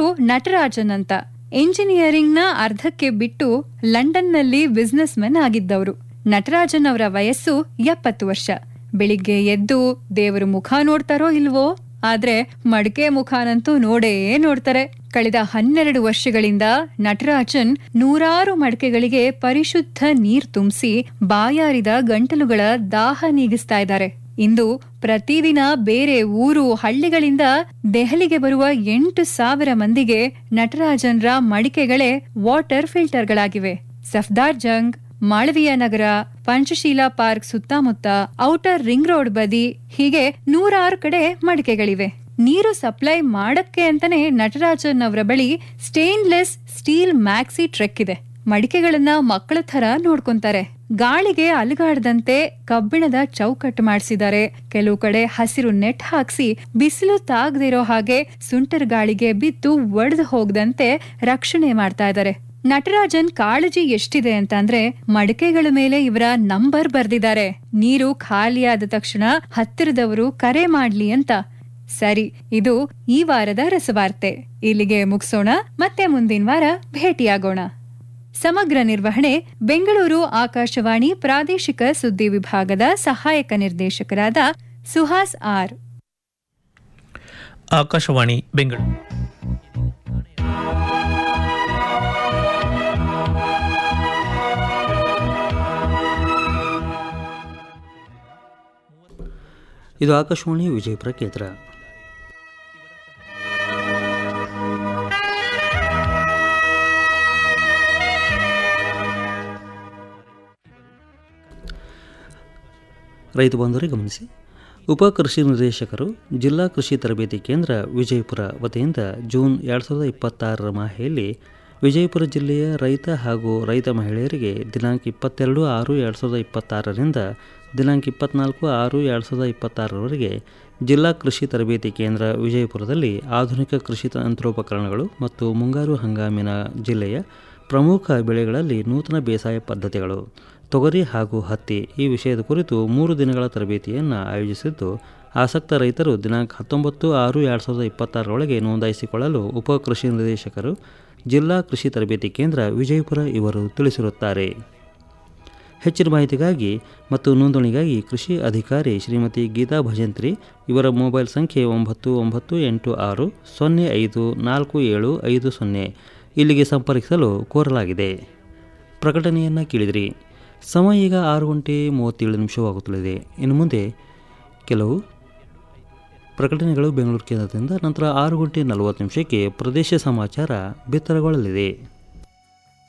ನಟರಾಜನ್ ಅಂತ ಇಂಜಿನಿಯರಿಂಗ್ ನ ಅರ್ಧಕ್ಕೆ ಬಿಟ್ಟು ಲಂಡನ್ನಲ್ಲಿ ಬಿಸ್ನೆಸ್ ಮೆನ್ ಆಗಿದ್ದವರು ನಟರಾಜನ್ ಅವರ ವಯಸ್ಸು ಎಪ್ಪತ್ತು ವರ್ಷ ಬೆಳಿಗ್ಗೆ ಎದ್ದು ದೇವರು ಮುಖ ನೋಡ್ತಾರೋ ಇಲ್ವೋ ಆದ್ರೆ ಮಡಿಕೆ ಮುಖಾನಂತೂ ನೋಡೇ ನೋಡ್ತಾರೆ ಕಳೆದ ಹನ್ನೆರಡು ವರ್ಷಗಳಿಂದ ನಟರಾಜನ್ ನೂರಾರು ಮಡಕೆಗಳಿಗೆ ಪರಿಶುದ್ಧ ನೀರ್ ತುಂಬಿಸಿ ಬಾಯಾರಿದ ಗಂಟಲುಗಳ ದಾಹ ನೀಗಿಸ್ತಾ ಇದ್ದಾರೆ ಇಂದು ಪ್ರತಿದಿನ ಬೇರೆ ಊರು ಹಳ್ಳಿಗಳಿಂದ ದೆಹಲಿಗೆ ಬರುವ ಎಂಟು ಸಾವಿರ ಮಂದಿಗೆ ನಟರಾಜನ್ರ ಮಡಿಕೆಗಳೇ ವಾಟರ್ ಫಿಲ್ಟರ್ಗಳಾಗಿವೆ ಸಫ್ದಾರ್ ಜಂಗ್ ಮಾಳವೀಯ ನಗರ ಪಂಚಶೀಲಾ ಪಾರ್ಕ್ ಸುತ್ತಮುತ್ತ ಔಟರ್ ರಿಂಗ್ ರೋಡ್ ಬದಿ ಹೀಗೆ ನೂರಾರು ಕಡೆ ಮಡಿಕೆಗಳಿವೆ ನೀರು ಸಪ್ಲೈ ಮಾಡಕ್ಕೆ ಅಂತಾನೆ ನಟರಾಜನ್ ಅವರ ಬಳಿ ಸ್ಟೇನ್ಲೆಸ್ ಸ್ಟೀಲ್ ಮ್ಯಾಕ್ಸಿ ಟ್ರೆಕ್ ಇದೆ ಮಡಿಕೆಗಳನ್ನ ಮಕ್ಕಳ ಥರ ನೋಡ್ಕೊಂತಾರೆ ಗಾಳಿಗೆ ಅಲುಗಾಡದಂತೆ ಕಬ್ಬಿಣದ ಚೌಕಟ್ಟು ಮಾಡಿಸಿದ್ದಾರೆ ಕೆಲವು ಕಡೆ ಹಸಿರು ನೆಟ್ ಹಾಕ್ಸಿ ಬಿಸಿಲು ತಾಗದಿರೋ ಹಾಗೆ ಸುಂಟರ್ ಗಾಳಿಗೆ ಬಿದ್ದು ಒಡೆದು ಹೋಗದಂತೆ ರಕ್ಷಣೆ ಮಾಡ್ತಾ ಇದ್ದಾರೆ ನಟರಾಜನ್ ಕಾಳಜಿ ಎಷ್ಟಿದೆ ಅಂತಂದ್ರೆ ಮಡಿಕೆಗಳ ಮೇಲೆ ಇವರ ನಂಬರ್ ಬರ್ದಿದ್ದಾರೆ ನೀರು ಖಾಲಿಯಾದ ತಕ್ಷಣ ಹತ್ತಿರದವರು ಕರೆ ಮಾಡ್ಲಿ ಅಂತ ಸರಿ ಇದು ಈ ವಾರದ ರಸವಾರ್ತೆ ಇಲ್ಲಿಗೆ ಮುಗಿಸೋಣ ಮತ್ತೆ ಮುಂದಿನ ವಾರ ಭೇಟಿಯಾಗೋಣ ಸಮಗ್ರ ನಿರ್ವಹಣೆ ಬೆಂಗಳೂರು ಆಕಾಶವಾಣಿ ಪ್ರಾದೇಶಿಕ ಸುದ್ದಿ ವಿಭಾಗದ ಸಹಾಯಕ ನಿರ್ದೇಶಕರಾದ ಸುಹಾಸ್ ಆರ್ ಆಕಾಶವಾಣಿ ಬೆಂಗಳೂರು ಇದು ಆಕಾಶವಾಣಿ ವಿಜಯಪುರ ಕೇಂದ್ರ ರೈತ ಬಂಧುವರೇ ಗಮನಿಸಿ ಉಪ ಕೃಷಿ ನಿರ್ದೇಶಕರು ಜಿಲ್ಲಾ ಕೃಷಿ ತರಬೇತಿ ಕೇಂದ್ರ ವಿಜಯಪುರ ವತಿಯಿಂದ ಜೂನ್ ಎರಡು ಸಾವಿರದ ಇಪ್ಪತ್ತಾರರ ಮಾಹೆಯಲ್ಲಿ ವಿಜಯಪುರ ಜಿಲ್ಲೆಯ ರೈತ ಹಾಗೂ ರೈತ ಮಹಿಳೆಯರಿಗೆ ದಿನಾಂಕ ಇಪ್ಪತ್ತೆರಡು ಆರು ಎರಡು ಸಾವಿರದ ಇಪ್ಪತ್ತಾರರಿಂದ ದಿನಾಂಕ ಇಪ್ಪತ್ನಾಲ್ಕು ಆರು ಎರಡು ಸಾವಿರದ ಇಪ್ಪತ್ತಾರರವರೆಗೆ ಜಿಲ್ಲಾ ಕೃಷಿ ತರಬೇತಿ ಕೇಂದ್ರ ವಿಜಯಪುರದಲ್ಲಿ ಆಧುನಿಕ ಕೃಷಿ ಯಂತ್ರೋಪಕರಣಗಳು ಮತ್ತು ಮುಂಗಾರು ಹಂಗಾಮಿನ ಜಿಲ್ಲೆಯ ಪ್ರಮುಖ ಬೆಳೆಗಳಲ್ಲಿ ನೂತನ ಬೇಸಾಯ ಪದ್ಧತಿಗಳು ತೊಗರಿ ಹಾಗೂ ಹತ್ತಿ ಈ ವಿಷಯದ ಕುರಿತು ಮೂರು ದಿನಗಳ ತರಬೇತಿಯನ್ನು ಆಯೋಜಿಸಿದ್ದು ಆಸಕ್ತ ರೈತರು ದಿನಾಂಕ ಹತ್ತೊಂಬತ್ತು ಆರು ಎರಡು ಸಾವಿರದ ಇಪ್ಪತ್ತಾರರೊಳಗೆ ನೋಂದಾಯಿಸಿಕೊಳ್ಳಲು ಉಪ ಕೃಷಿ ನಿರ್ದೇಶಕರು ಜಿಲ್ಲಾ ಕೃಷಿ ತರಬೇತಿ ಕೇಂದ್ರ ವಿಜಯಪುರ ಇವರು ತಿಳಿಸಿರುತ್ತಾರೆ ಹೆಚ್ಚಿನ ಮಾಹಿತಿಗಾಗಿ ಮತ್ತು ನೋಂದಣಿಗಾಗಿ ಕೃಷಿ ಅಧಿಕಾರಿ ಶ್ರೀಮತಿ ಗೀತಾ ಭಜಂತ್ರಿ ಇವರ ಮೊಬೈಲ್ ಸಂಖ್ಯೆ ಒಂಬತ್ತು ಒಂಬತ್ತು ಎಂಟು ಆರು ಸೊನ್ನೆ ಐದು ನಾಲ್ಕು ಏಳು ಐದು ಸೊನ್ನೆ ಇಲ್ಲಿಗೆ ಸಂಪರ್ಕಿಸಲು ಕೋರಲಾಗಿದೆ ಪ್ರಕಟಣೆಯನ್ನು ಕೇಳಿದಿರಿ ಸಮಯ ಈಗ ಆರು ಗಂಟೆ ಮೂವತ್ತೇಳು ನಿಮಿಷವಾಗುತ್ತಲಿದೆ ಇನ್ನು ಮುಂದೆ ಕೆಲವು ಪ್ರಕಟಣೆಗಳು ಬೆಂಗಳೂರು ಕೇಂದ್ರದಿಂದ ನಂತರ ಆರು ಗಂಟೆ ನಲವತ್ತು ನಿಮಿಷಕ್ಕೆ ಪ್ರದೇಶ ಸಮಾಚಾರ ಬಿತ್ತರಗೊಳ್ಳಲಿದೆ